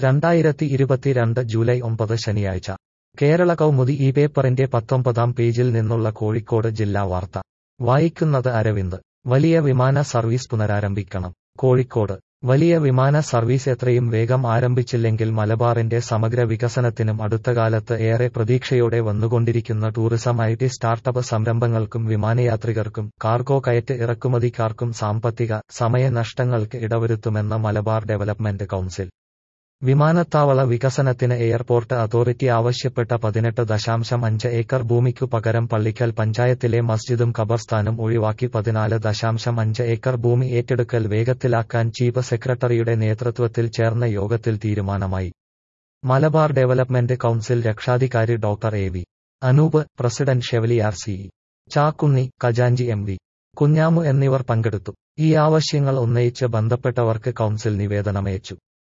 രണ്ടായിരത്തി ഇരുപത്തിരണ്ട് ജൂലൈ ഒമ്പത് ശനിയാഴ്ച കേരള കൗമുദി ഈ പേപ്പറിന്റെ പത്തൊമ്പതാം പേജിൽ നിന്നുള്ള കോഴിക്കോട് ജില്ലാ വാർത്ത വായിക്കുന്നത് അരവിന്ദ് വലിയ വിമാന സർവീസ് പുനരാരംഭിക്കണം കോഴിക്കോട് വലിയ വിമാന സർവീസ് എത്രയും വേഗം ആരംഭിച്ചില്ലെങ്കിൽ മലബാറിന്റെ സമഗ്ര വികസനത്തിനും അടുത്തകാലത്ത് ഏറെ പ്രതീക്ഷയോടെ വന്നുകൊണ്ടിരിക്കുന്ന ടൂറിസം ഐ ടി സ്റ്റാർട്ടപ്പ് സംരംഭങ്ങൾക്കും വിമാനയാത്രികർക്കും കാർഗോ കയറ്റ് ഇറക്കുമതിക്കാർക്കും സാമ്പത്തിക സമയ നഷ്ടങ്ങൾക്ക് ഇടവരുത്തുമെന്ന് മലബാർ ഡെവലപ്മെന്റ് കൗൺസിൽ വിമാനത്താവള വികസനത്തിന് എയർപോർട്ട് അതോറിറ്റി ആവശ്യപ്പെട്ട പതിനെട്ട് ദശാംശം അഞ്ച് ഏക്കർ ഭൂമിക്കു പകരം പള്ളിക്കൽ പഞ്ചായത്തിലെ മസ്ജിദും ഖബർസ്ഥാനും ഒഴിവാക്കി പതിനാല് ദശാംശം അഞ്ച് ഏക്കർ ഭൂമി ഏറ്റെടുക്കൽ വേഗത്തിലാക്കാൻ ചീഫ് സെക്രട്ടറിയുടെ നേതൃത്വത്തിൽ ചേർന്ന യോഗത്തിൽ തീരുമാനമായി മലബാർ ഡെവലപ്മെന്റ് കൗൺസിൽ രക്ഷാധികാരി doctor A V Anoop president chevalier C Chakkunni ഖജാഞ്ചി എം വി കുഞ്ഞാമു എന്നിവർ പങ്കെടുത്തു ഈ ആവശ്യങ്ങൾ ഉന്നയിച്ച് ബന്ധപ്പെട്ടവർക്ക് കൗൺസിൽ നിവേദനമയച്ചു